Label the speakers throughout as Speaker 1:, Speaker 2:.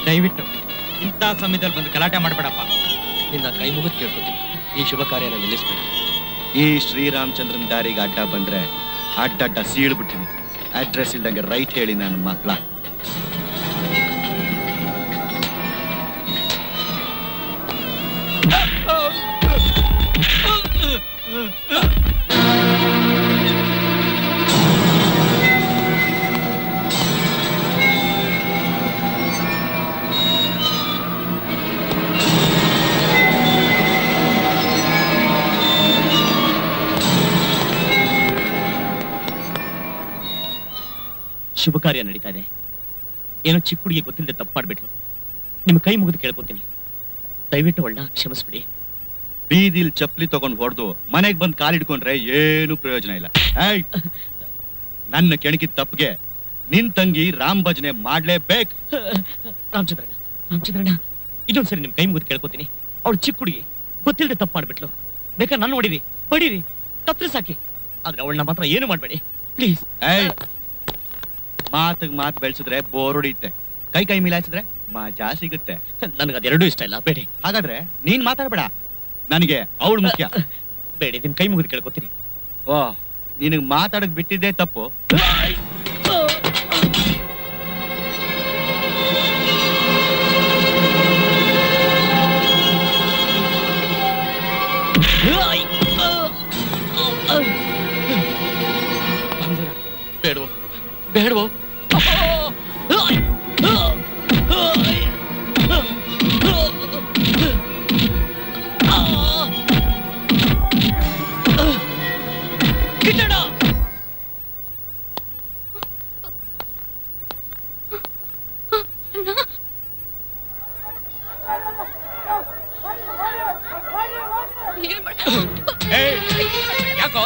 Speaker 1: ದಯವಿಟ್ಟು ಇಂಥ ಸಮಯದಲ್ಲಿ ಬಂದು ಗಲಾಟೆ ಮಾಡ್ಬೇಡಪ್ಪ
Speaker 2: ನಿನ್ನ ಕೈ ಮುಗಿದು ಕೇಳ್ಕೊತೀನಿ ಈ ಶುಭ ಕಾರ್ಯನ ನಿಲ್ಲಿಸ್ಬೇಡ
Speaker 3: ಈ ಶ್ರೀರಾಮಚಂದ್ರನ್ ದಾರಿಗೆ ಅಡ್ಡ ಬಂದ್ರೆ ಅಡ್ಡಡ್ಡ ಸೀಳ್ಬಿಡ್ತೀನಿ ಅಡ್ರೆಸ್ ಇಲ್ದಂಗೆ ರೈಟ್ ಹೇಳಿ ನನ್ನ ಮಕ್ಳ
Speaker 2: ಶುಭ ಕಾರ್ಯ ನಡೀತಾ ಇದೆ ಏನೋ ಚಿಕ್ಕ ಹುಡುಗಿ ಗೊತ್ತಿಲ್ಲದೆ ತಪ್ಪು ಮಾಡ್ಬಿಟ್ಲು ನಿಮ್ ಕೈ ಮುಗಿದು ಕೇಳ್ಕೊತೀನಿ ದಯವಿಟ್ಟು ಅವಳನ್ನ ಕ್ಷಮಿಸ್ಬಿಡಿ
Speaker 3: ಬೀದಿಲ್ ಚಪ್ಲಿ ತಗೊಂಡ್ ಹೊಡೆದು ಮನೆಗ್ ಬಂದ್ ಕಾಲಿಡ್ಕೊಂಡ್ರೆ ಏನು ಪ್ರಯೋಜನ ಇಲ್ಲ ಏಯ್! ನನ್ನ ಕೆಣಕಿದ ತಪ್ಪಿಗೆ ನಿನ್ ತಂಗಿ ರಾಮ್ ಭಜನೆ ಮಾಡ್ಲೇಬೇಕು
Speaker 2: ರಾಮಚಂದ್ರಣ್ಣ ರಾಮಚಂದ್ರಣ್ಣ ಇದೊಂದ್ಸರಿ ನಿಮ್ ಕೈ ಮುಗಿದು ಕೇಳ್ಕೊತೀನಿ ಅವಳು ಚಿಕ್ಕ ಹುಡುಗಿ ಗೊತ್ತಿಲ್ಲದೆ ತಪ್ಪು ಮಾಡ್ಬಿಟ್ಲು ಬೇಕಾ ನಾನು ನೋಡಿರಿ ಬಡೀರಿ ತಪ್ಪು ಸಾಕಿ ಆದ್ರೆ ಅವಳನ್ನ ಮಾತ್ರ ಏನು ಮಾಡ್ಬೇಡಿ ಪ್ಲೀಸ್
Speaker 3: ಏಯ್ ಮಾತಿಗೆ ಮಾತು ಬೆಳೆಸಿದ್ರೆ ಬೋರ್ ಹೊಡಿಯುತ್ತೆ ಕೈ ಕೈ ಮಿಲಾಯಿಸಿದ್ರೆ ಮಜಾ ಸಿಗುತ್ತೆ
Speaker 2: ನನಗೆ ಅದೆರಡೂ ಇಷ್ಟ ಇಲ್ಲ ಬೇಡಿ
Speaker 3: ಹಾಗಾದ್ರೆ ನೀನ್ ಮಾತಾಡ್ಬೇಡ ನನಗೆ ಅವಳು ಮುಖ್ಯ
Speaker 2: ಬೇಡಿ ನಿಮ್ ಕೈ ಮುಗಿದು ಕೇಳ್ಕೊತೀನಿ
Speaker 3: ಓ ನಿನಗ್ ಮಾತಾಡಕ್ ಬಿಟ್ಟಿದ್ದೇ ತಪ್ಪು
Speaker 2: ಬೇಡವೋ ಬೇಡವೋ ಕಿಟ್ಟಣ
Speaker 1: ಯಾಕೋ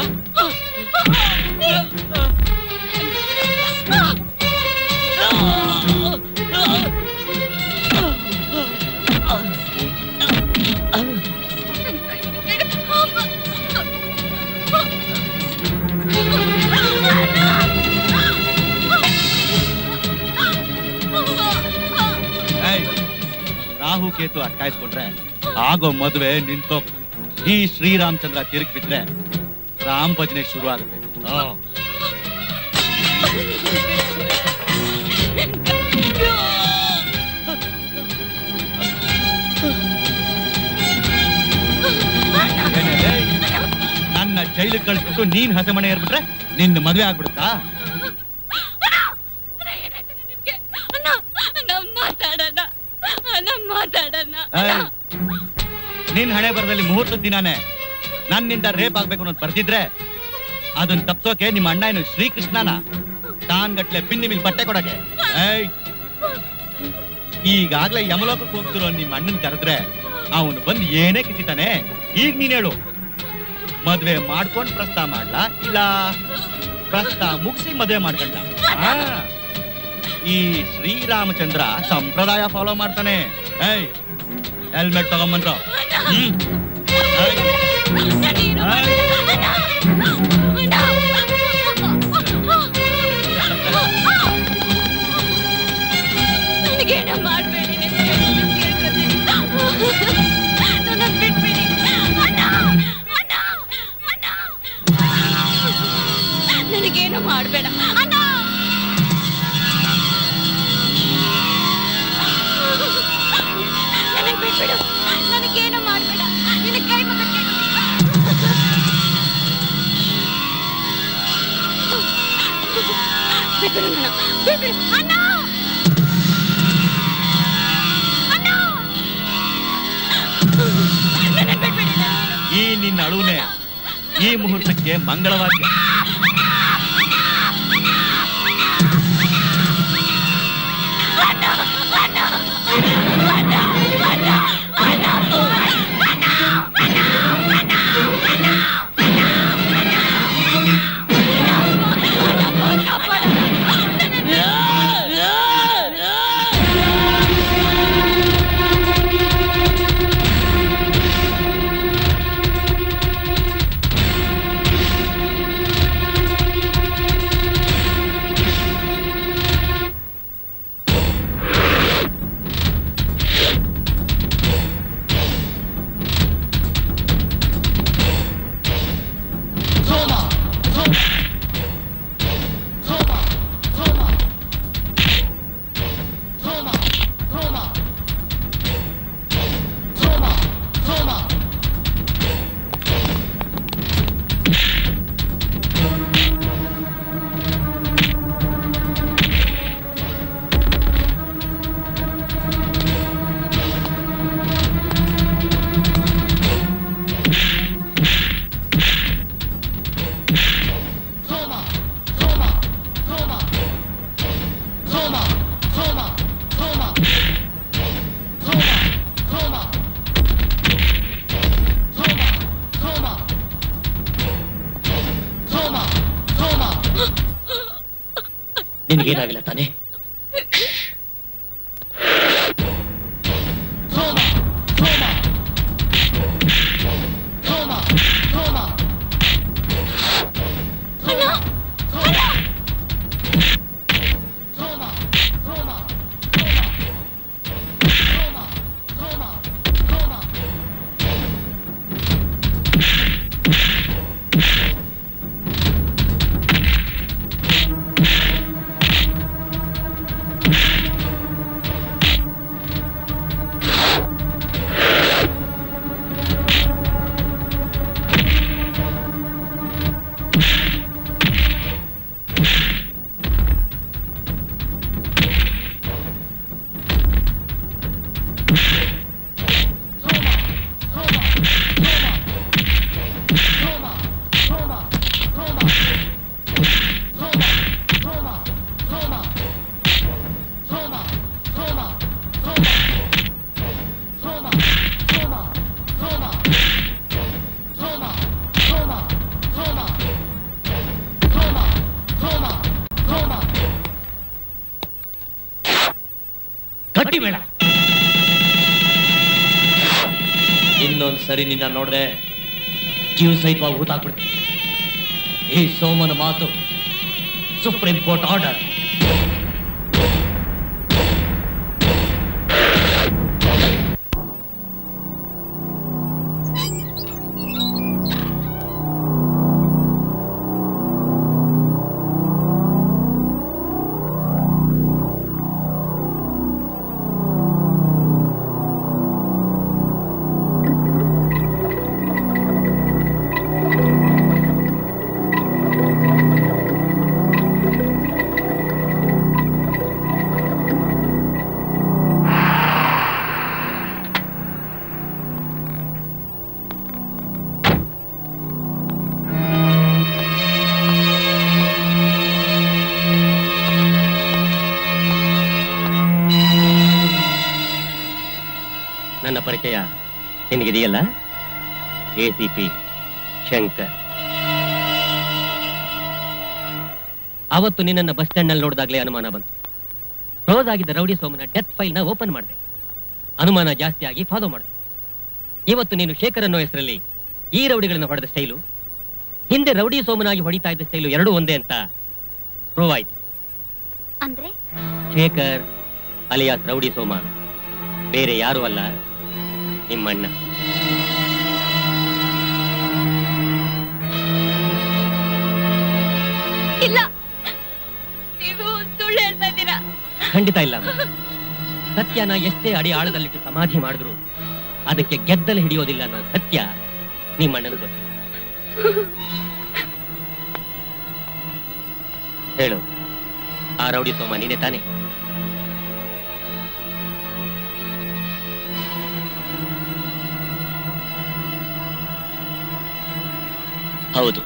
Speaker 3: ಏಯ್, ರಾಹು ಕೇತು ಅಟ್ಕಾಯಿಸ್ಕೊಂಡ್ರೆ ಆಗೋ ಮದುವೆ ನಿಂತೋಗ್ ಈ ಶ್ರೀರಾಮಚಂದ್ರ ತಿರುಗಿ ಬಿದ್ರೆ ರಾಮ್ ಭಜನೆ ಶುರು ಆಗುತ್ತೆ ಆ. ಏನೇ ಲೇ? ನನ್ನ ಜೈಲಿಗೆ ಕಳಿಸ್ಬಿಟ್ಟು ನೀನ್ ಹಸೆಮಣೆ ಏರ್ಬಿಟ್ರೆ ನಿನ್ನ ಮದುವೆ ಆಗ್ಬಿಡುತ್ತಾ
Speaker 4: ಮಾತಾಡೋಣ ಮಾತಾಡೋಣ
Speaker 3: ಏಯ್, ನಿನ್ ಹಣೆ ಬರದಲ್ಲಿ ಮುಹೂರ್ತದ ದಿನಾನೇ ನನ್ನಿಂದ ರೇಪ್ ಆಗ್ಬೇಕು ಅನ್ನೋದು ಬರ್ತಿದ್ರೆ ಅದನ್ನ ತಪ್ಸೋಕೆ ನಿಮ್ಮ ಅಣ್ಣ ಏನು ಶ್ರೀಕೃಷ್ಣನ ತಾನ್ ಗಟ್ಲೆ ಪಿನ್ನಿ ಮೇಲೆ ಬಟ್ಟೆ ಕೊಡಕ್ಕೆ ಏಯ್ ಈಗಾಗ್ಲೇ ಯಮಲೋಕಕ್ಕೆ ಹೋಗ್ತಿರೋ ನಿಮ್ಮ ಅಣ್ಣನ್ ಕರೆದ್ರೆ ಅವನು ಬಂದು ಏನೇ ಕಿಸಿತಾನೆ ಈಗ ನೀನ್ ಹೇಳು ಮದ್ವೆ ಮಾಡ್ಕೊಂಡ್ ಪ್ರಸ್ತಾವ ಮಾಡ್ಲಾ ಇಲ್ಲ ಪ್ರಸ್ತಾವ ಮುಗಿಸಿ ಮದ್ವೆ ಮಾಡ್ಕೊಂಡ ಆ, ಈ ಶ್ರೀರಾಮಚಂದ್ರ ಸಂಪ್ರದಾಯ ಫಾಲೋ ಮಾಡ್ತಾನೆ ಏಯ್ ಹೆಲ್ಮೆಟ್ ತಗೊಂಬಂದ್ರ ಹ್ಮ್ ಏಯ್, ಏಯ್.
Speaker 4: ನನಗೇನ ಮಾಡ್ಬೇಡಿ ನನ್ನ ಬಿಟ್ಬಿಡಿ ಅಣ್ಣ ಅಣ್ಣ ಅಣ್ಣ ನನಗೇನು ಮಾಡ್ಬೇಡ ಅಣ್ಣ ನನಗ್ ಬಿಟ್ಬಿಡು ನನಗೇನು ಮಾಡ್ಬೇಡ ನಿನ್ನ ಕೈ ಮುಗಿದು ಬಿಟ್ಬಿಡು ನನ್ನ ಬಿಟ್ಬಿಡು ಅಣ್ಣ ಅಣ್ಣ ನನಗ್ ಬಿಟ್ಬಿಡಿ
Speaker 3: ಈ ನಿನ್ನ ಅಳುನೆ ಈ ಮುಹೂರ್ತಕ್ಕೆ ಮಂಗಳವಾದ್ಯ
Speaker 2: ನಿನಗೇನಾಗಿಲ್ಲ ತಾನೇ ಗಟ್ಟಿ ಬೇಡ ಇನ್ನೊಂದ್ ಸರಿ ನಿನ್ನ ನೋಡ್ದೆ ಜೀವ ಸಹಿತವಾಗಿ ಹೂತಾಕ್ಬಿಡ್ತೀನಿ ಈ ಸೋಮನ ಮಾತು ಸುಪ್ರೀಂ ಕೋರ್ಟ್ ಆರ್ಡರ್ ನನ್ನ ಪರಿಚಯ ನಿನಗಿದೆಯಲ್ಲ ಎ ಸಿ ಪಿ ಶಂಕರ್ ಅವತ್ತು ನಿನ್ನನ್ನು ಬಸ್ ಸ್ಟ್ಯಾಂಡ್ ನಲ್ಲಿ ನೋಡಿದಾಗಲೇ ಅನುಮಾನ ಬಂತು ಕ್ಲೋಸ್ ಆಗಿದ್ದ ರೌಡಿ ಸೋಮನ ಡೆತ್ ಫೈಲ್ ನ ಓಪನ್ ಮಾಡಿದೆ ಅನುಮಾನ ಜಾಸ್ತಿ ಆಗಿ ಫಾಲೋ ಮಾಡಿದೆ ಇವತ್ತು ನೀನು ಶೇಖರ್ ಅನ್ನೋ ಹೆಸರಲ್ಲಿ ಈ ರೌಡಿಗಳನ್ನ ಹೊಡೆದ ಸ್ಟೈಲು ಹಿಂದೆ ರೌಡಿ ಸೋಮನಾಗಿ ಹೊಡಿತಾ ಇದ್ದ ಸ್ಟೈಲು ಎರಡೂ ಒಂದೇ ಅಂತ ಪ್ರೂವ್ ಆಯ್ತು
Speaker 4: ಅಂದ್ರೆ
Speaker 2: ಶೇಖರ್ ಅಲಿಯಾಸ್ ರೌಡಿ ಸೋಮ ಬೇರೆ ಯಾರು ಅಲ್ಲ ನಿಮ್ಮಣ್ಣ
Speaker 4: ಇಲ್ಲ ನೀವು ಸುಳ್ಳು ಹೇಳ್ತಾ ಇದ್ದೀರಾ
Speaker 2: ಖಂಡಿತ ಇಲ್ಲ ಅಮ್ಮ. ಸತ್ಯನ ಎಷ್ಟೇ ಅಡಿ ಆಳದಲ್ಲಿಟ್ಟು ಸಮಾಧಿ ಮಾಡಿದ್ರು ಅದಕ್ಕೆ ಗೆದ್ದಲು ಹಿಡಿಯೋದಿಲ್ಲ ಅನ್ನೋ ಸತ್ಯ ನಿಮ್ಮಣ್ಣನ ಗೊತ್ತು ಹೇಳು ಆ ರೌಡಿ ಸೋಮ ನೀನೆ ತಾನೆ ಹೌದು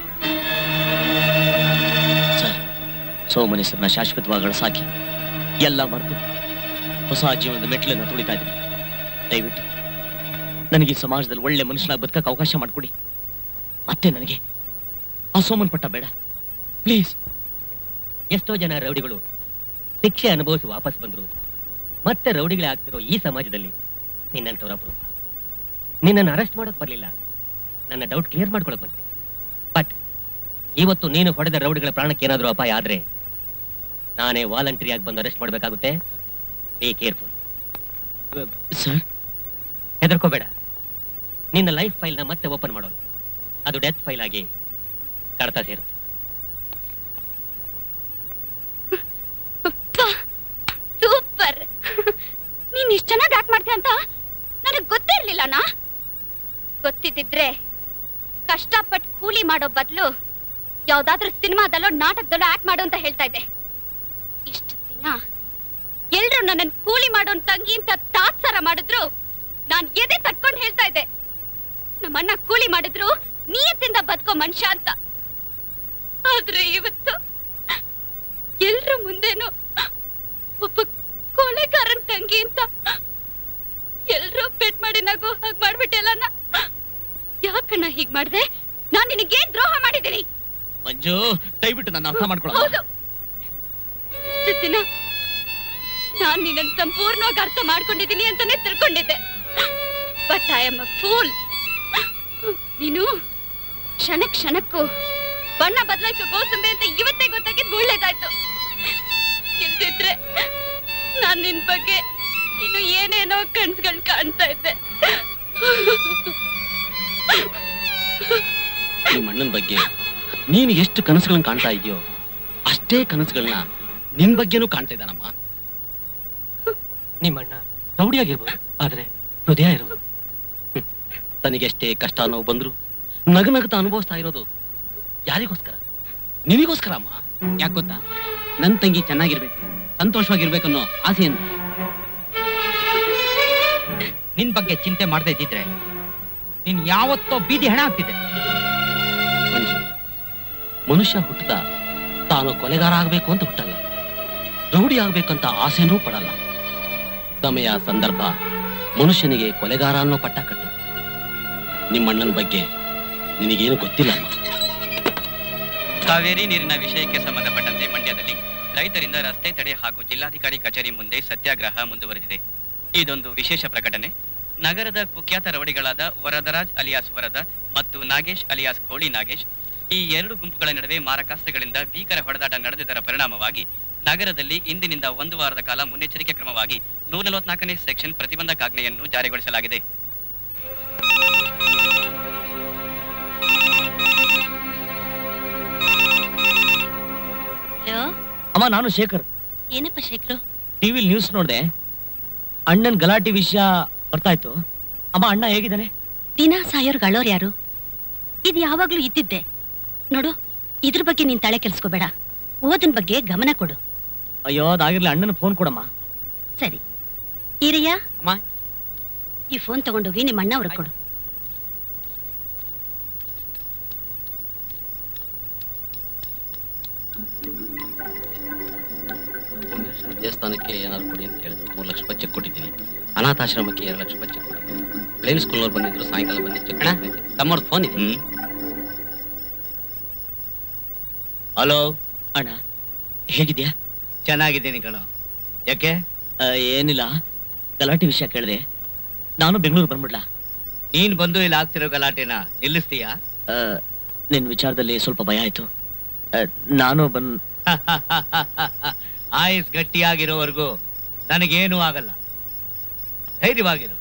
Speaker 2: ಸರ್ ಸೋಮನ ಹೆಸರನ್ನ ಶಾಶ್ವತವಾಗಿ ಅಳಸಾಕಿ ಎಲ್ಲ ಮರೆತು ಹೊಸ ಜೀವನದ ಮೆಟ್ಲನ್ನ ತುಳಿತಾ ಇದ್ದೀನಿ ದಯವಿಟ್ಟು ನನಗೆ ಈ ಸಮಾಜದಲ್ಲಿ ಒಳ್ಳೆ ಮನುಷ್ಯನಾಗಿ ಬದುಕಕ್ಕೆ ಅವಕಾಶ ಮಾಡಿಕೊಡಿ ಮತ್ತೆ ನನಗೆ ಆ ಸೋಮನ್ ಪಟ್ಟ ಬೇಡ ಪ್ಲೀಸ್ ಎಷ್ಟೋ ಜನ ರೌಡಿಗಳು ಶಿಕ್ಷೆ ಅನುಭವಿಸಿ ವಾಪಸ್ ಬಂದ್ರು ಮತ್ತೆ ರೌಡಿಗಳೇ ಆಗ್ತಿರೋ ಈ ಸಮಾಜದಲ್ಲಿ ನಿನ್ನಂತವರ ಅಪರೂಪ ನಿನ್ನನ್ನು ಅರೆಸ್ಟ್ ಮಾಡೋಕ್ ಬರಲಿಲ್ಲ ನನ್ನ ಡೌಟ್ ಕ್ಲಿಯರ್ ಮಾಡ್ಕೊಳಕ್ ಬಂದೆ ಬಟ್ ಇವತ್ತು ನೀನು ಹೊಡೆದ ರೌಡಿಗಳ ಪ್ರಾಣಕ್ಕೆ ಏನಾದರೂ ಅಪಾಯ ಆದ್ರೆ ನಾನೇ ವಾಲಂಟರಿ ಆಗಿ ಬಂದು ಅರೆಸ್ಟ್ ಮಾಡಬೇಕಾಗುತ್ತೆ ಬಿ ಕೇರ್ಫುಲ್ ಸರ್ ಹೆದರ್ಕೋಬೇಡ ನಿನ್ನ ಲೈಫ್ ಫೈಲ್ನ ಮತ್ತೆ ಓಪನ್ ಮಾಡೋಣ ಅದು ಡೆತ್ ಫೈಲ್ ಆಗಿ ಕಡತ ಸೇರುತ್ತೆ
Speaker 4: ಸೂಪರ್ ನೀನ್ ಇಷ್ಟ ಚೆನ್ನಾಗಿ ಆಕ್ಟ್ ಮಾಡ್ತೀಯ ಅಂತ ನನಗ್ ಗೊತ್ತೇ ಇರ್ಲಿಲ್ಲ ನಾ ಗೊತ್ತಿದ್ದಿದ್ರೆ ಕಷ್ಟಪಟ್ಟು ಕೂಲಿ ಮಾಡೋ ಬದಲು ಯಾವ್ದಾದ್ರೂ ಸಿನಿಮಾದಲ್ಲೋ ನಾಟಕದಲ್ಲೋ ಆಕ್ಟ್ ಮಾಡು ಅಂತ ಹೇಳ್ತಾ ಇದ್ದೆ ಇಷ್ಟು ದಿನ ಎಲ್ರು ನನ್ನನ್ ಕೂಲಿ ಮಾಡೋನ್ ತಂಗಿ ಅಂತ ತಾತ್ಸಾರ ಮಾಡಿದ್ರು ನಾನ್ ಎದೆ ತಟ್ಕೊಂಡ್ ಹೇಳ್ತಾ ಇದ್ದೆ ನಮ್ಮಣ್ಣ ಕೂಲಿ ಮಾಡಿದ್ರು ನಿಯತ್ತಿಂದ ಬದುಕೋ ಮನುಷ್ಯ ಅಂತ ಆದ್ರೆ ಇವತ್ತು ಎಲ್ರ ಮುಂದೆನೂ ಒಬ್ಬ ಕೊಲೆಗಾರನ್ ತಂಗಿ ಅಂತ ಎಲ್ರೂ ಪೆಟ್ ಮಾಡಿ ನಗು ಹಾಗ್ ಮಾಡ್ಬಿಟ್ಟೆಲ್ಲ ಯಾಕಣ್ಣ ಹೀಗ್ ಮಾಡ್ದೆ ನಾನ್ ನಿನಗೆ ದ್ರೋಹ ಮಾಡಿದ್ದೀನಿ
Speaker 2: ಮಂಜು ದಯವಿಟ್ಟು ನನ್ನ ಅರ್ಥ ಮಾಡ್ಕೊಳ್ಳೋ
Speaker 4: ಹೌದು ದಿನ ನಾನ್ ನಿನ್ನನ್ನು ಸಂಪೂರ್ಣವಾಗಿ ಅರ್ಥ ಮಾಡ್ಕೊಂಡಿದ್ದೀನಿ ಅಂತಾನೆ ತಿಳ್ಕೊಂಡಿದ್ದೆ but I am a fool ನೀನು ಕ್ಷಣ ಕ್ಷಣಕ್ಕೂ ಬಣ್ಣ ಬದಲಾಯಿಸೋ ಗೋಸಂಬೆ ಅಂತ ಇವತ್ತೇ ಗೊತ್ತಾಗಿದ್ದು ಒಳ್ಳೇದಾಯ್ತು ಇಲ್ದಿದ್ರೆ ನಾನ್ ನಿನ್ ಬಗ್ಗೆ ಇನ್ನು ಏನೇನೋ ಕನ್ಸ್ಗಳ್ ಕಾಣ್ತಾ ಇದ್ದೆ
Speaker 5: ನಿಮ್ಮ ಅಣ್ಣನ ಬಗ್ಗೆ ನೀನು ಎಷ್ಟು ಕನಸುಗಳನ್ನ ಕಾಣ್ತಾ ಇದೆಯೋ ಅಷ್ಟೇ ಕನಸುಗಳನ್ನ ನಿನ್ ಬಗ್ಗೆನೂ ಕಾಣ್ತಾ ಇದ್ದಾನಮ್ಮ ನಿಮ್ಮಣ್ಣ ರೌಡಿಯಾಗಿರ್ಬೋದು ಆದ್ರೆ ಹೃದಯ ಇರೋದು ಹ್ಮ್. ತನಗೆಷ್ಟೇ ಕಷ್ಟ ನೋವು ಬಂದ್ರು ನಗನಗತ ಅನುಭವಿಸ್ತಾ ಇರೋದು ಯಾರಿಗೋಸ್ಕರ ನಿನಗೋಸ್ಕರ ಅಮ್ಮ
Speaker 6: ಯಾಕೆ ಗೊತ್ತಾ ನನ್ ತಂಗಿ ಚೆನ್ನಾಗಿರ್ಬೇಕು ಸಂತೋಷವಾಗಿರ್ಬೇಕನ್ನೋ ಆಸೆಯಿಂದ
Speaker 1: ನಿನ್ ಬಗ್ಗೆ ಚಿಂತೆ ಮಾಡದೇ ಇದ್ದಿದ್ರೆ ನೀನ್ ಯಾವತ್ತೋ ಬೀದಿ ಹಣ ಆಗ್ತಿದ್ದೆ
Speaker 5: ಮಂಜು ಮನುಷ್ಯ ಹುಟ್ಟದ ತಾನು ಕೊಲೆಗಾರ ಆಗ್ಬೇಕು ಅಂತ ಹುಟ್ಟಲ್ಲ ರೌಡಿ ಆಗ್ಬೇಕಂತ ಆಸೆನೂ ಪಡಲ್ಲ ಸಮಯ ಸಂದರ್ಭ ಮನುಷ್ಯನಿಗೆ ಕೊಲೆಗಾರ ಅನ್ನೋ ಪಟ್ಟ ಕಟ್ಟು ನಿಮ್ಮಣ್ಣನ ಬಗ್ಗೆ ನಿನಗೇನು ಗೊತ್ತಿಲ್ಲ ಅಮ್ಮ.
Speaker 7: ಕಾವೇರಿ ನೀರಿನ ವಿಷಯಕ್ಕೆ ಸಂಬಂಧಪಟ್ಟಂತೆ ಮಂಡ್ಯದಲ್ಲಿ ರೈತರಿಂದ ರಸ್ತೆ ತಡೆ ಹಾಗೂ ಜಿಲ್ಲಾಧಿಕಾರಿ ಕಚೇರಿ ಮುಂದೆ ಸತ್ಯಾಗ್ರಹ ಮುಂದುವರೆದಿದೆ ಇದೊಂದು ವಿಶೇಷ ಪ್ರಕಟಣೆ ನಗರದ ಕುಖ್ಯಾತ ರೌಡಿಗಳಾದ ವರದರಾಜ್ ಅಲಿಯಾಸ್ ವರದ ಮತ್ತು ನಾಗೇಶ್ ಅಲಿಯಾಸ್ ಕೋಳಿ ನಾಗೇಶ್ ಈ ಎರಡು ಗುಂಪುಗಳ ನಡುವೆ ಮಾರಕಾಸ್ತ್ರಗಳಿಂದ ಭೀಕರ ಹೊಡೆದಾಟ ನಡೆದಿದ್ದರ ಪರಿಣಾಮವಾಗಿ ನಗರದಲ್ಲಿ ಇಂದಿನಿಂದ ಒಂದು ವಾರದ ಕಾಲ ಮುನ್ನೆಚ್ಚರಿಕೆ ಕ್ರಮವಾಗಿ ನೂರ ನಲವತ್ನಾಲ್ಕನೇ ಸೆಕ್ಷನ್ ಪ್ರತಿಬಂಧಕಾಜ್ಞೆಯನ್ನು ಜಾರಿಗೊಳಿಸಲಾಗಿದೆ
Speaker 4: ಹಲೋ
Speaker 2: ಅಮ್ಮ ನಾನು ಶೇಖರ್
Speaker 4: ಏನಪ್ಪ ಶೇಖರು
Speaker 2: ಟಿವಿಲಿ ನ್ಯೂಸ್ ನೋಡ್ದೆ ಅಣ್ಣನ್ ಗಲಾಟೆ ವಿಷಯ ಬರ್ತಾ ಇತ್ತು ಅಮ್ಮ ಅಣ್ಣ ಹೇಗಿದ್ದಾನೆ
Speaker 4: ದಿನ ಸಾಯೋರ್ಗ್ ಅಳೋರ್ ಯಾರು ಇದು ಯಾವಾಗ್ಲೂ ಇದ್ದಿದ್ದೆ ನೋಡು ಇದ್ರ ಬಗ್ಗೆ ನೀನ್ ತಲೆ ಕೆಲ್ಸ್ಕೋಬೇಡ ಓದನ್ ಬಗ್ಗೆ ಗಮನ ಕೊಡು
Speaker 2: ಅಯ್ಯೋ ಅದಾಗಿರ್ಲಿ ಅಣ್ಣನ ಫೋನ್ ಕೊಡಮ್ಮ
Speaker 4: ಸರಿ ಈರಯ್ಯ
Speaker 6: ಅಮ್ಮ.
Speaker 4: ಈ ಫೋನ್ ತಗೊಂಡೋಗಿ ನಿಮ್ಮ ಅಣ್ಣ ಅವ್ರಿಗೆ ಕೊಡು
Speaker 5: ಓಂಕಾರೇಶ್ವರ ದೇವಸ್ಥಾನಕ್ಕೆ ಏನಾದ್ರು ಕೊಡಿ ಅಂತ ಹೇಳಿದ್ರು ಮೂರು ಲಕ್ಷ ರೂಪಾಯಿ ಚೆಕ್ ಕೊಟ್ಟಿದ್ದೀನಿ ಅನಾಥಾಶ್ರಮಕ್ಕೆ ಎರಡು ಲಕ್ಷ ರೂಪಾಯಿ ಚೆಕ್ ಕೊಟ್ಟಿದ್ದೀನಿ ಪ್ಲೇನ್ ಸ್ಕೂಲ್ನವ್ರು ಬಂದಿದ್ರು ಸಾಯಂಕಾಲ ಬಂದು ಚೆಕ್ ತಮ್ಮವ್ರ ಫೋನ್ ಇದೆ
Speaker 3: ಹ್ಮ್ ಹಲೋ
Speaker 2: ಅಣ್ಣ ಹೇಗಿದ್ಯಾ
Speaker 3: ಚೆನ್ನಾಗಿದ್ದೀನಿ ಕಣ ಯಾಕೆ
Speaker 2: ಆ, ಏನಿಲ್ಲ ಗಲಾಟೆ ವಿಷಯ ಕೇಳಿದೆ ನಾನು ಬೆಂಗಳೂರು ಬಂದ್ಬಿಡ್ಲಾ
Speaker 3: ನೀನ್ ಬಂದು ಇಲ್ಲಿ ಆಗ್ತಿರೋ ಗಲಾಟೆನ ನಿಲ್ಲಿಸ್ತೀಯಾ
Speaker 2: ಆ, ನಿನ್ ವಿಚಾರದಲ್ಲಿ ಸ್ವಲ್ಪ ಭಯ ಆಯ್ತು ಆ, ನಾನು ಬನ್
Speaker 3: ಆಯುಸ್ ಗಟ್ಟಿಯಾಗಿರೋವರೆಗೂ ನನಗೇನೂ ಆಗಲ್ಲ ಧೈರ್ಯವಾಗಿರು